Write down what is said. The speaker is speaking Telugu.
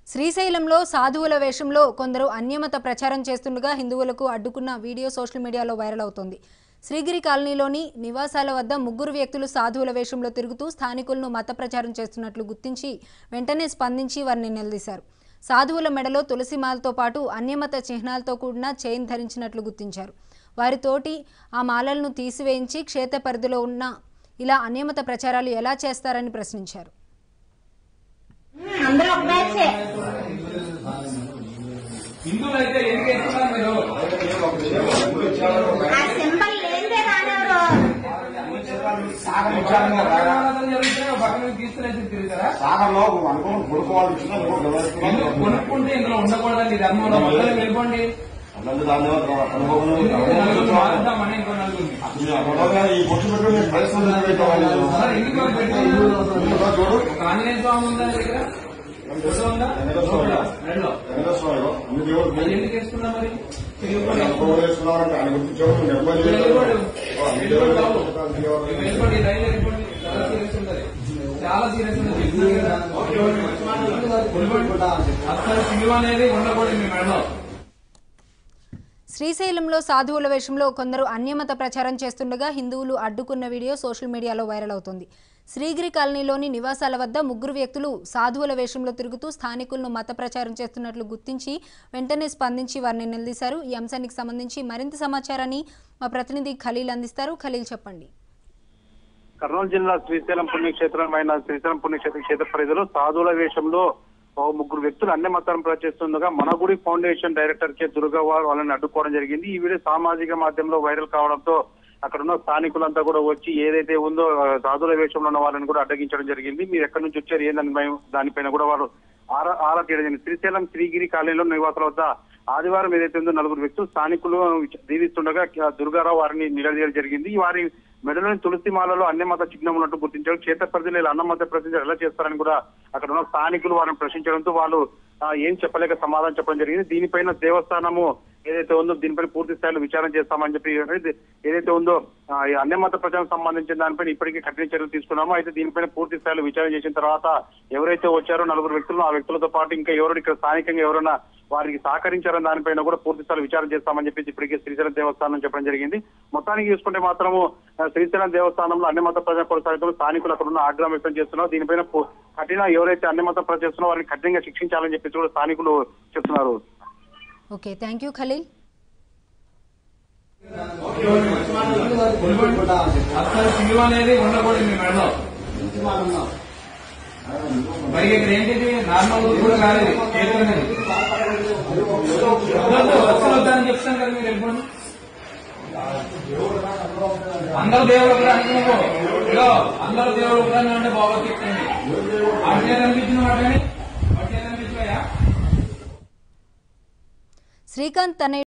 శ్రీశైలంలో సాధువుల వేషంలో కొందరు అన్యమత ప్రచారం చేస్తుండగా హిందువులకు అడ్డుకున్న వీడియో సోషల్ మీడియాలో వైరల్ అవుతోంది శ్రీగిరి కాలనీలోని నివాసాల వద్ద ముగ్గురు వ్యక్తులు సాధువుల వేషంలో తిరుగుతూ స్థానికులను మత ప్రచారం చేస్తున్నట్లు గుర్తించి వెంటనే స్పందించి వారిని నిలదీశారు సాధువుల మెడలో తులసిమాలతో పాటు అన్యమత చిహ్నాలతో కూడిన చైన్ ధరించినట్లు గుర్తించారు వారితోటి ఆ మాలలను తీసివేయించి క్షేత్ర పరిధిలో ఉన్న ఇలా అన్యమత ప్రచారాలు ఎలా చేస్తారని ప్రశ్నించారు అందరూ ఒక బ్యాచే హిందువులైతే ఏం చేస్తున్నారు మీరు ఆ సింబల్ లేదే రానెవరు ఆరాధన జరిగితే ఒక పక్కన తీసుకునేసి తిరుగుతారా సాగర్లో అనుకున్న కొడుకోవాలి ఇచ్చిన ఎందుకు కొనుక్కుంటే ఇందులో ఉండకూడదండి ఈ ధర్మంలో మొదలు వెళ్ళిపోండి నలుగురు మారుద్దామని ఇంకో నలుగురిని ఈ పొట్టు పెట్టు నేను పరిస్థితులు మరి ఎందుకు వాళ్ళు పెట్టుకున్నారు? చూడు ఒక ఆంజనేయ స్వామి ఉందా దగ్గర ఫోటో ఉందా రెండో అది ఎందుకు వేసుకున్నా మరి తిరుగుకోండి. వేసుకున్నారంటే ఆయన గుర్తించాడు నెమ్మది వెళ్ళిపోండి. వెళ్ళిపోండి బాబు. వెళ్ళిపోండి, రైలు వెళ్ళిపోండి. చాలా సీరియస్ ఉంటది చాలా సీరియస్ ఉంటది చెప్తున్నాను కదా. వెళ్ళిపోండి. అసలు సిలువ అనేది ఉండకూడదు మీ మెడలో శ్రీశైలంలో సాధువుల వేషంలో కొందరు అన్యమత ప్రచారం చేస్తుండగా హిందువులు అడ్డుకున్న వీడియో సోషల్ మీడియాలో వైరల్ అవుతోంది శ్రీగిరి కాలనీలోని నివాసాల వద్ద ముగ్గురు వ్యక్తులు సాధువుల వేషంలో తిరుగుతూ స్థానికులను మత ప్రచారం చేస్తున్నట్లు గుర్తించి వెంటనే స్పందించి వారిని నిలదీశారు ఈ అంశానికి సంబంధించి మరింత సమాచారాన్ని మా ప్రతినిధి ఖలీల్ అందిస్తారు ఖలీల్ చెప్పండి కర్నూలు జిల్లా శ్రీశైలం పుణ్యక్షేత్రమైన శ్రీశైలం పుణ్యక్షేత్ర క్షేత్ర పరిధిలో సాధువుల వేషంలో ఓ ముగ్గురు వ్యక్తులు అన్ని మతాలను ప్రచేస్తుండగా మనగుడి ఫౌండేషన్ డైరెక్టర్ కె దుర్గా వారు వాళ్ళని అడ్డుకోవడం జరిగింది ఈ వీడియో సామాజిక మాధ్యమంలో వైరల్ కావడంతో అక్కడ ఉన్న స్థానికులంతా కూడా వచ్చి ఏదైతే ఉందో ఆ, సాధువుల వేషంలో ఉన్న వాళ్ళని కూడా అడ్డగించడం జరిగింది మీరు ఎక్కడి నుంచి వచ్చారు ఏందని భయం దానిపైన కూడా వారు ఆరా ఆరా తీయడం జరిగింది శ్రీశైలం శ్రీగిరి కాలనీలో నివాసాల వద్ద ఆదివారం ఏదైతే ఉందో నలుగురు వ్యక్తులు స్థానికులు దీవిస్తుండగా ఆ, దుర్గారావు వారిని నిలదీయడం జరిగింది వారి మెడలోని తులసి మాలలో అన్నమత చిహ్నం ఉన్నట్టు గుర్తించారు క్షేత్ర పరిధిలో ఇలా అన్నమత ప్రశ్నించారు ఎలా చేస్తారని కూడా అక్కడ ఉన్న స్థానికులు వారిని ప్రశ్నించడంతో వాళ్ళు ఆ, ఏం చెప్పలేక సమాధానం చెప్పడం జరిగింది దీనిపైన దేవస్థానము ఏదైతే ఉందో దీనిపైన పూర్తి స్థాయిలో విచారణ చేస్తామని చెప్పి ఏదైతే- ఏదైతే ఉందో ఆ, ఈ అన్యమత ప్రచారం సంబంధించిన దానిపైన ఇప్పటికీ కఠిన చర్యలు తీసుకున్నామో అయితే దీనిపైన పూర్తి స్థాయిలో విచారణ చేసిన తర్వాత ఎవరైతే వచ్చారో నలుగురు వ్యక్తులు ఆ వ్యక్తులతో పాటు ఇంకా ఎవరు ఇక్కడ స్థానికంగా ఎవరైనా వారికి సహకరించారని దానిపైన కూడా పూర్తి స్థాయిలో విచారణ చేస్తామని చెప్పేసి ఇప్పటికే శ్రీశైలం దేవస్థానం చెప్పడం జరిగింది మొత్తానికి చూసుకుంటే మాత్రము ఆ, శ్రీశైలం దేవస్థానంలో అన్ని మత ప్రజా కొనసాగుతూ స్థానికులు అక్కడ ఉన్న ఆగ్రహం వ్యక్తం చేస్తున్నారు దీనిపైన పు- కఠిన ఎవరైతే అన్ని మత ప్రజలు చేస్తున్నారో వారిని కఠినంగా శిక్షించాలని చెప్పేసి కూడా స్థానికులు చెప్తున్నారు ఓకే థ్యాంక్ యూ ఖలీల్ అసలు సిలువ అనేది ఉండకూడదు మీ మెడలో మరి ఇక్కడ ఏంటిది నార్మల్ కూడా కాదు ఇది. చేతులు అనేది. వద్దు, అసలు వద్దని చెప్తాను కదా మీరు వెళ్ళిపోండి అందరూ దేవుడు ఒకరు అనుకున్నావు ఇగో అందరూ దేవుడు ఒకరు అంటే బాగోతుంది వాటిని అనిపించిన వాటిని వాటిని అనిపించాయా శ్రీకాంత్ తనయుడు